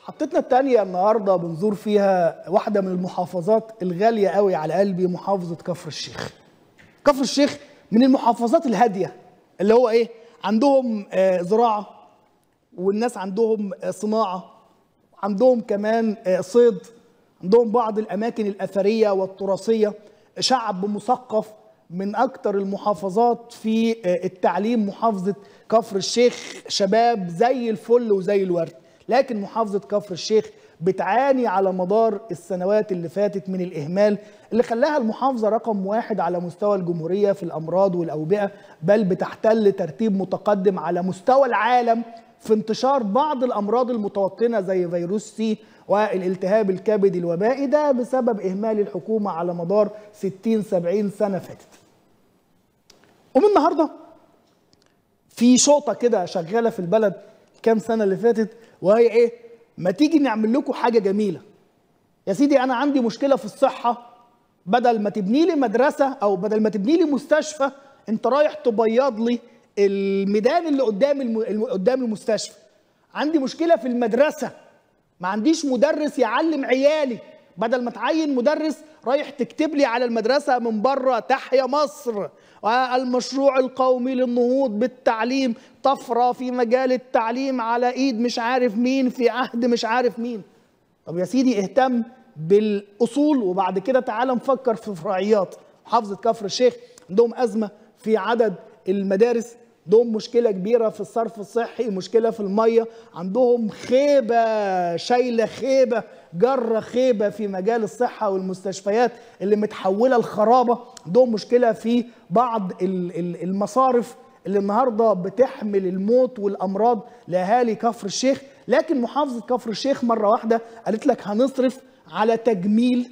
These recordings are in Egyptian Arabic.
محطتنا التانية النهاردة بنزور فيها واحدة من المحافظات الغالية قوي على قلبي محافظة كفر الشيخ كفر الشيخ من المحافظات الهادية اللي هو ايه عندهم آه، زراعة والناس عندهم آه، صناعة عندهم كمان آه، صيد عندهم بعض الأماكن الأثرية والتراثية شعب مثقف من أكتر المحافظات في آه، التعليم محافظة كفر الشيخ شباب زي الفل وزي الورد لكن محافظة كفر الشيخ بتعاني على مدار السنوات اللي فاتت من الإهمال اللي خلاها المحافظة رقم واحد على مستوى الجمهورية في الأمراض والأوبئة بل بتحتل ترتيب متقدم على مستوى العالم في انتشار بعض الأمراض المتوطنة زي فيروس سي والالتهاب الكبدي الوبائي ده بسبب إهمال الحكومة على مدار 60 70 سنة فاتت ومن النهارده في شوطه كده شغاله في البلد كام سنه اللي فاتت وهي ايه ما تيجي نعمل لكم حاجه جميله يا سيدي انا عندي مشكله في الصحه بدل ما تبني لي مدرسه او بدل ما تبني لي مستشفى انت رايح تبيض لي الميدان اللي قدام الم... الم- قدام المستشفى عندي مشكله في المدرسه ما عنديش مدرس يعلم عيالي بدل ما تعين مدرس رايح تكتب لي على المدرسة من بره تحيا مصر والمشروع القومي للنهوض بالتعليم طفرة في مجال التعليم على ايد مش عارف مين في عهد مش عارف مين طب يا سيدي اهتم بالاصول وبعد كده تعالى نفكر في فرعيات محافظة كفر الشيخ عندهم ازمة في عدد المدارس عندهم مشكلة كبيرة في الصرف الصحي مشكلة في المية عندهم خيبة شايلة خيبة جرة خيبة في مجال الصحة والمستشفيات اللي متحولة لخرابة عندهم مشكلة في بعض ال- ال- المصارف اللي النهاردة بتحمل الموت والأمراض لأهالي كفر الشيخ لكن محافظة كفر الشيخ مرة واحدة قالت لك هنصرف على تجميل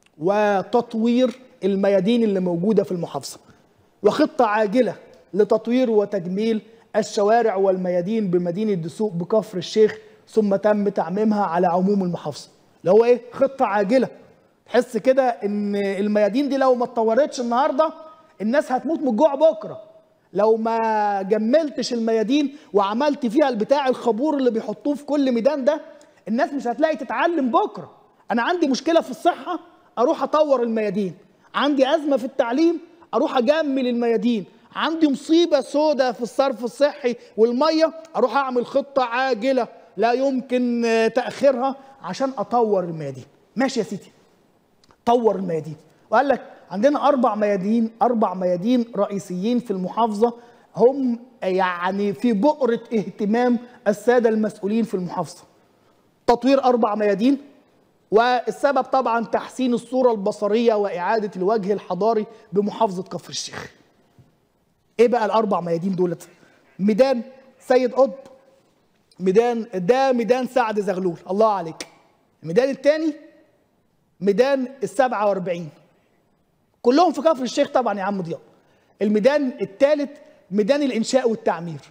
وتطوير الميادين اللي موجودة في المحافظة وخطة عاجلة لتطوير وتجميل الشوارع والميادين بمدينة دسوق بكفر الشيخ ثم تم تعميمها على عموم المحافظة اللي هو ايه خطة عاجلة تحس كده ان الميادين دي لو ما اتطورتش النهاردة الناس هتموت من الجوع بكرة لو ما جملتش الميادين وعملت فيها البتاع الخابور اللي بيحطوه في كل ميدان ده الناس مش هتلاقي تتعلم بكرة انا عندي مشكلة في الصحة اروح اطور الميادين عندي ازمة في التعليم اروح اجمل الميادين عندي مصيبه سودة في الصرف الصحي والميه اروح اعمل خطه عاجله لا يمكن آه، تاخيرها عشان اطور الميادين ماشي يا سيدي طور الميادين وقال لك عندنا اربع ميادين اربع ميادين رئيسيين في المحافظه هم يعني في بؤره اهتمام الساده المسؤولين في المحافظه تطوير اربع ميادين والسبب طبعا تحسين الصوره البصريه واعاده الوجه الحضاري بمحافظه كفر الشيخ ايه بقى الاربع ميادين دولت ميدان سيد قطب ميدان ده ميدان سعد زغلول الله عليك الميدان الثاني ميدان السبعة واربعين كلهم في كفر الشيخ طبعا يا عم ضياء الميدان الثالث ميدان الانشاء والتعمير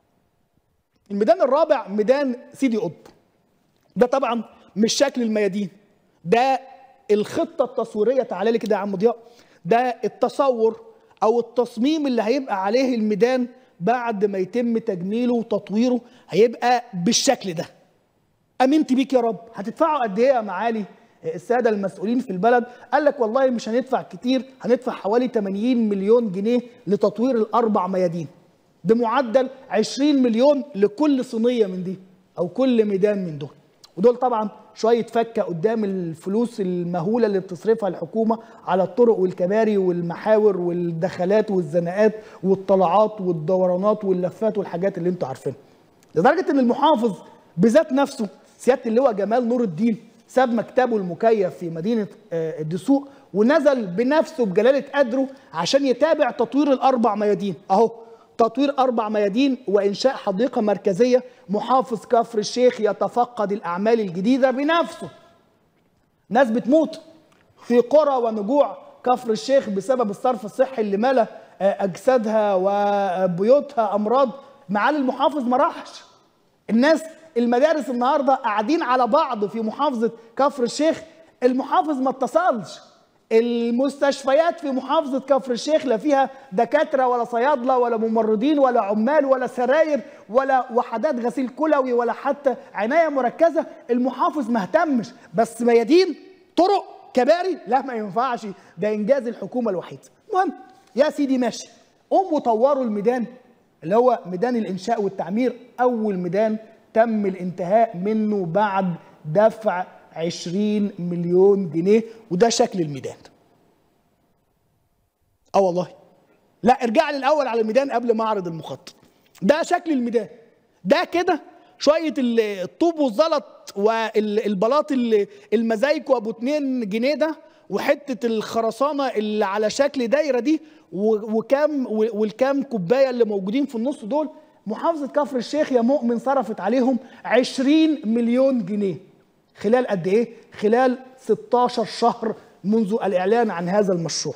الميدان الرابع ميدان سيدي قطب ده طبعا مش شكل الميادين ده الخطه التصويريه تعالى لي كده يا عم ضياء ده التصور او التصميم اللي هيبقى عليه الميدان بعد ما يتم تجميله وتطويره هيبقى بالشكل ده امنت بيك يا رب هتدفعوا قد ايه يا معالي الساده المسؤولين في البلد قال لك والله مش هندفع كتير هندفع حوالي 80 مليون جنيه لتطوير الاربع ميادين بمعدل 20 مليون لكل صينيه من دي او كل ميدان من دول ودول طبعا شويه فكه قدام الفلوس المهوله اللي بتصرفها الحكومه على الطرق والكباري والمحاور والدخلات والزناقات والطلعات والدورانات واللفات والحاجات اللي انتوا عارفينها لدرجه ان المحافظ بذات نفسه سياده اللواء جمال نور الدين ساب مكتبه المكيف في مدينه آه، الدسوق ونزل بنفسه بجلاله قدره عشان يتابع تطوير الاربع ميادين اهو تطوير اربع ميادين وانشاء حديقه مركزيه محافظ كفر الشيخ يتفقد الاعمال الجديده بنفسه ناس بتموت في قرى ونجوع كفر الشيخ بسبب الصرف الصحي اللي ملا آه، اجسادها وبيوتها امراض معالي المحافظ ما راحش الناس المدارس النهارده قاعدين على بعض في محافظه كفر الشيخ المحافظ ما اتصلش المستشفيات في محافظة كفر الشيخ لا فيها دكاترة ولا صيادلة ولا ممرضين ولا عمال ولا سراير ولا وحدات غسيل كلوي ولا حتى عناية مركزة المحافظ ما اهتمش بس ميادين طرق كباري لا ما ينفعش ده إنجاز الحكومة الوحيد المهم يا سيدي ماشي قوموا طوروا الميدان اللي هو ميدان الإنشاء والتعمير أول ميدان تم الانتهاء منه بعد دفع 20 مليون جنيه وده شكل الميدان اه والله لا ارجع لي الاول على الميدان قبل ما اعرض المخطط ده شكل الميدان ده كده شويه الطوب والزلط والبلاط المزايكو ابو 2 جنيه ده وحته الخرسانه اللي على شكل دايره دي وكام والكام كوبايه اللي موجودين في النص دول محافظه كفر الشيخ يا مؤمن صرفت عليهم 20 مليون جنيه خلال قد ايه؟ خلال 16 شهر منذ الاعلان عن هذا المشروع.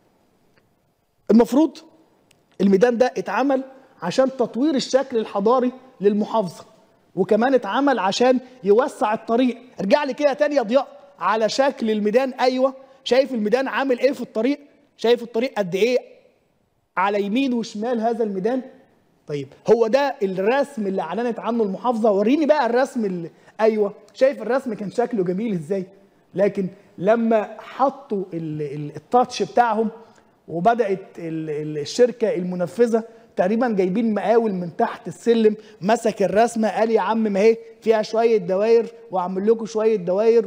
المفروض الميدان ده اتعمل عشان تطوير الشكل الحضاري للمحافظه وكمان اتعمل عشان يوسع الطريق، ارجع لي كده تاني يا ضياء على شكل الميدان ايوه شايف الميدان عامل ايه في الطريق؟ شايف الطريق قد ايه على يمين وشمال هذا الميدان؟ طيب هو ده الرسم اللي اعلنت عنه المحافظه وريني بقى الرسم اللي ايوه شايف الرسم كان شكله جميل ازاي لكن لما حطوا التاتش بتاعهم وبدات الشركه المنفذه تقريبا جايبين مقاول من تحت السلم مسك الرسمه قال يا عم ما هي فيها شويه دواير واعمل لكم شويه دواير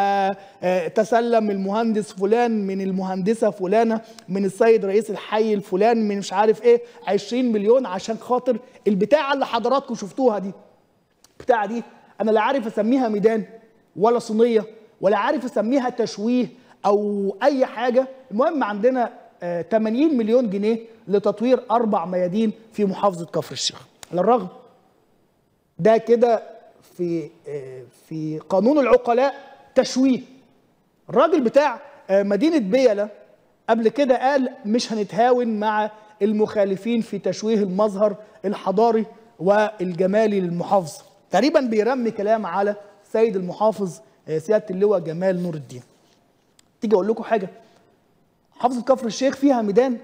وتسلم المهندس فلان من المهندسه فلانه من السيد رئيس الحي الفلان من مش عارف ايه 20 مليون عشان خاطر البتاعه اللي حضراتكم شفتوها دي البتاعه دي انا لا عارف اسميها ميدان ولا صينيه ولا عارف اسميها تشويه او اي حاجه المهم عندنا 80 مليون جنيه لتطوير اربع ميادين في محافظه كفر الشيخ على الرغم ده كده في في قانون العقلاء تشويه الراجل بتاع مدينه بيله قبل كده قال مش هنتهاون مع المخالفين في تشويه المظهر الحضاري والجمالي للمحافظه تقريبا بيرمي كلام على سيد المحافظ سياده اللواء جمال نور الدين تيجي اقول لكم حاجه محافظه كفر الشيخ فيها ميدان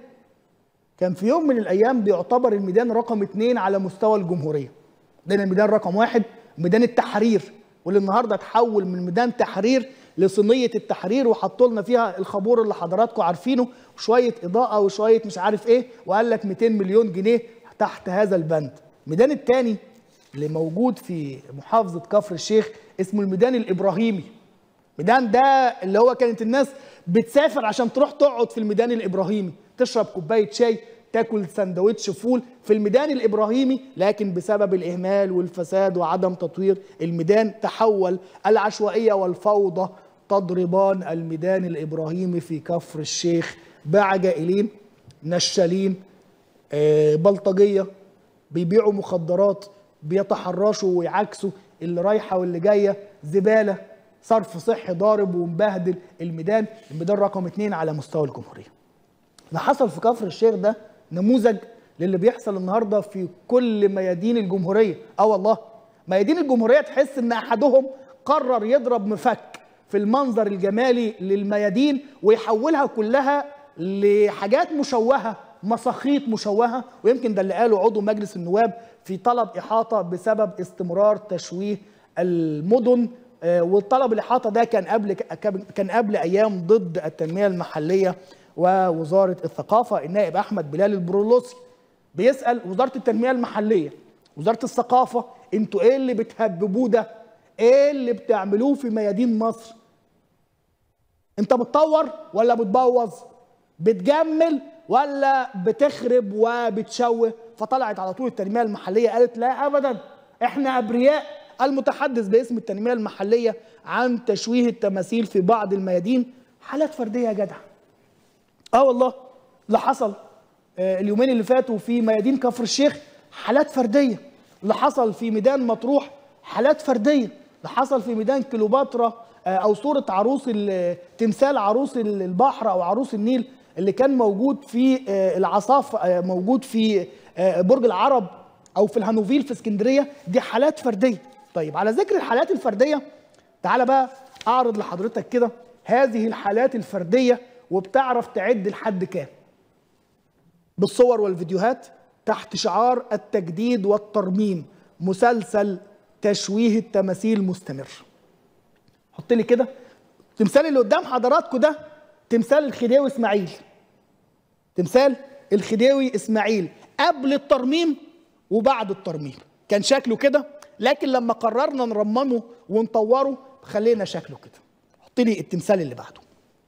كان في يوم من الايام بيعتبر الميدان رقم اثنين على مستوى الجمهوريه ده الميدان رقم واحد ميدان التحرير واللي النهارده اتحول من ميدان تحرير لصينيه التحرير وحطوا لنا فيها الخابور اللي حضراتكم عارفينه وشويه اضاءه وشويه مش عارف ايه وقال لك 200 مليون جنيه تحت هذا البند الميدان الثاني اللي موجود في محافظه كفر الشيخ اسمه الميدان الابراهيمي الميدان ده اللي هو كانت الناس بتسافر عشان تروح تقعد في الميدان الابراهيمي تشرب كوبايه شاي تاكل سندوتش فول في الميدان الابراهيمي لكن بسبب الاهمال والفساد وعدم تطوير الميدان تحول العشوائيه والفوضى تضربان الميدان الابراهيمي في كفر الشيخ بعجائلين نشالين آه، بلطجيه بيبيعوا مخدرات بيتحرشوا ويعكسوا اللي رايحه واللي جايه زباله صرف صحي ضارب ومبهدل الميدان الميدان رقم اتنين على مستوى الجمهوريه اللي حصل في كفر الشيخ ده نموذج للي بيحصل النهارده في كل ميادين الجمهوريه اه والله ميادين الجمهوريه تحس ان احدهم قرر يضرب مفك في المنظر الجمالي للميادين ويحولها كلها لحاجات مشوهه مساخيط مشوهه ويمكن ده اللي قاله عضو مجلس النواب في طلب احاطه بسبب استمرار تشويه المدن آه، والطلب الاحاطه ده كان قبل كان قبل ايام ضد التنميه المحليه ووزاره الثقافه النائب احمد بلال البرولوسي بيسال وزاره التنميه المحليه وزاره الثقافه انتوا ايه اللي بتهببوه ده ايه اللي بتعملوه في ميادين مصر انت بتطور ولا بتبوظ بتجمل ولا بتخرب وبتشوه فطلعت على طول التنميه المحليه قالت لا ابدا احنا ابرياء المتحدث باسم التنميه المحليه عن تشويه التماثيل في بعض الميادين حالات فرديه يا جدع اه والله اللي حصل آه، اليومين اللي فاتوا في ميادين كفر الشيخ حالات فرديه اللي حصل في ميدان مطروح حالات فرديه اللي حصل في ميدان كليوباترا آه، او صوره عروس ال- تمثال عروس البحر او عروس النيل اللي كان موجود في آه، العصاف آه، موجود في آه، برج العرب او في الهانوفيل في اسكندريه دي حالات فرديه طيب على ذكر الحالات الفرديه تعالى بقى اعرض لحضرتك كده هذه الحالات الفرديه وبتعرف تعد لحد كام بالصور والفيديوهات تحت شعار التجديد والترميم مسلسل تشويه التماثيل مستمر حط لي كده التمثال اللي قدام حضراتكم ده تمثال الخديوي اسماعيل تمثال الخديوي اسماعيل قبل الترميم وبعد الترميم كان شكله كده لكن لما قررنا نرممه ونطوره خلينا شكله كده حط لي التمثال اللي بعده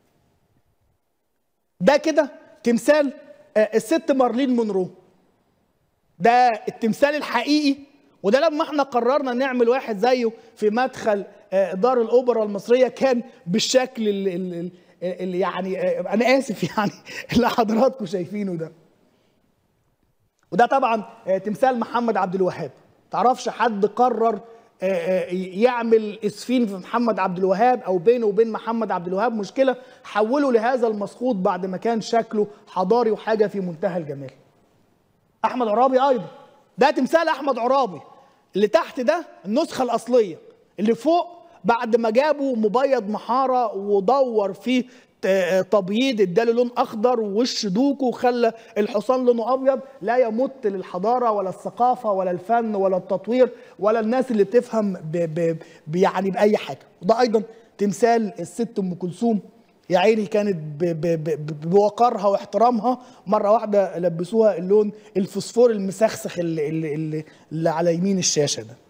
ده كده تمثال الست مارلين مونرو ده التمثال الحقيقي وده لما احنا قررنا نعمل واحد زيه في مدخل دار الاوبرا المصريه كان بالشكل اللي, اللي يعني انا اسف يعني اللي حضراتكم شايفينه ده وده طبعا تمثال محمد عبد الوهاب تعرفش حد قرر يعمل اسفين في محمد عبد الوهاب او بينه وبين محمد عبد الوهاب مشكله حوله لهذا المسخوط بعد ما كان شكله حضاري وحاجه في منتهى الجمال احمد عرابي ايضا ده تمثال احمد عرابي اللي تحت ده النسخه الاصليه اللي فوق بعد ما جابوا مبيض محاره ودور فيه تبييض اداله لون اخضر ووش دوكو وخلى الحصان لونه ابيض لا يمت للحضاره ولا الثقافه ولا الفن ولا التطوير ولا الناس اللي بتفهم ب ب يعني باي حاجه وده ايضا تمثال الست ام كلثوم يا عيني كانت ب ب ب بوقارها واحترامها مره واحده لبسوها اللون الفوسفور المسخسخ اللي, اللي, اللي, اللي على يمين الشاشه ده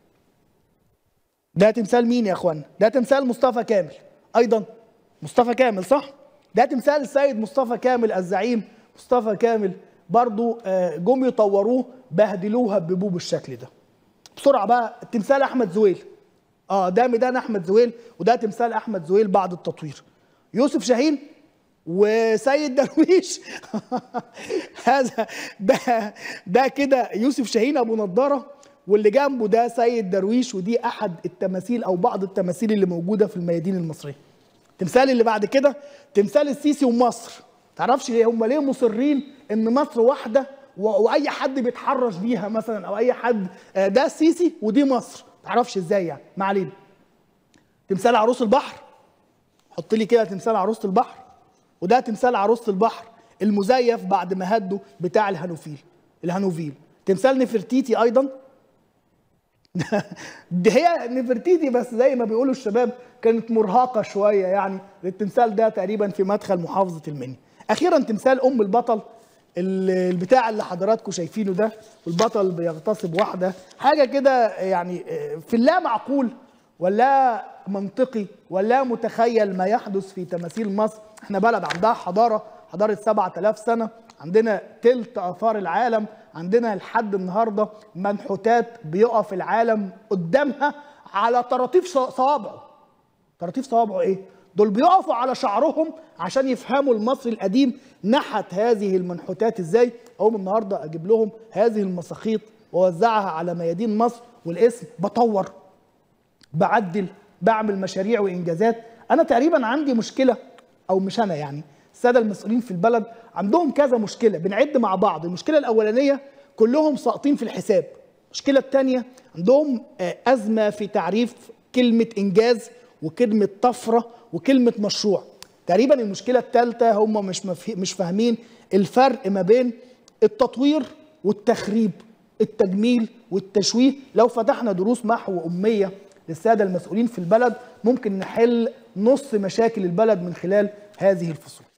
ده تمثال مين يا اخوانا ده تمثال مصطفى كامل ايضا مصطفى كامل صح ده تمثال السيد مصطفى كامل الزعيم مصطفى كامل برضو جم يطوروه بهدلوها ببوب بالشكل ده بسرعه بقى تمثال احمد زويل اه ده ميدان احمد زويل وده تمثال احمد زويل بعد التطوير يوسف شاهين وسيد درويش هذا ده ده كده يوسف شاهين ابو نضاره واللي جنبه ده سيد درويش ودي احد التماثيل او بعض التماثيل اللي موجوده في الميادين المصريه التمثال اللي بعد كده تمثال السيسي ومصر تعرفش ليه هم ليه مصرين ان مصر واحده واي حد بيتحرش بيها مثلا او اي حد ده السيسي ودي مصر تعرفش ازاي يعني ما علينا تمثال عروس البحر حط لي كده تمثال عروسه البحر وده تمثال عروسه البحر المزيف بعد ما هدوا بتاع الهانوفيل الهانوفيل تمثال نفرتيتي ايضا دي هي نفرتيتي بس زي ما بيقولوا الشباب كانت مرهقه شويه يعني التمثال ده تقريبا في مدخل محافظه المنيا اخيرا تمثال ام البطل البتاع اللي حضراتكم شايفينه ده والبطل بيغتصب واحده حاجه كده يعني في اللا معقول ولا منطقي ولا متخيل ما يحدث في تماثيل مصر احنا بلد عندها حضاره حضاره 7000 سنه عندنا تلت اثار العالم عندنا لحد النهارده منحوتات بيقف العالم قدامها على طراطيف صوابعه طراطيف صوابعه ايه دول بيقفوا على شعرهم عشان يفهموا المصري القديم نحت هذه المنحوتات ازاي اقوم النهارده اجيب لهم هذه المساخيط واوزعها على ميادين مصر والاسم بطور بعدل بعمل مشاريع وانجازات انا تقريبا عندي مشكله او مش انا يعني الساده المسؤولين في البلد عندهم كذا مشكله بنعد مع بعض المشكله الاولانيه كلهم ساقطين في الحساب المشكله الثانيه عندهم ازمه في تعريف كلمه انجاز وكلمه طفره وكلمه مشروع تقريبا المشكله الثالثه هم مش مش فاهمين الفرق ما بين التطوير والتخريب التجميل والتشويه لو فتحنا دروس محو اميه للساده المسؤولين في البلد ممكن نحل نص مشاكل البلد من خلال هذه الفصول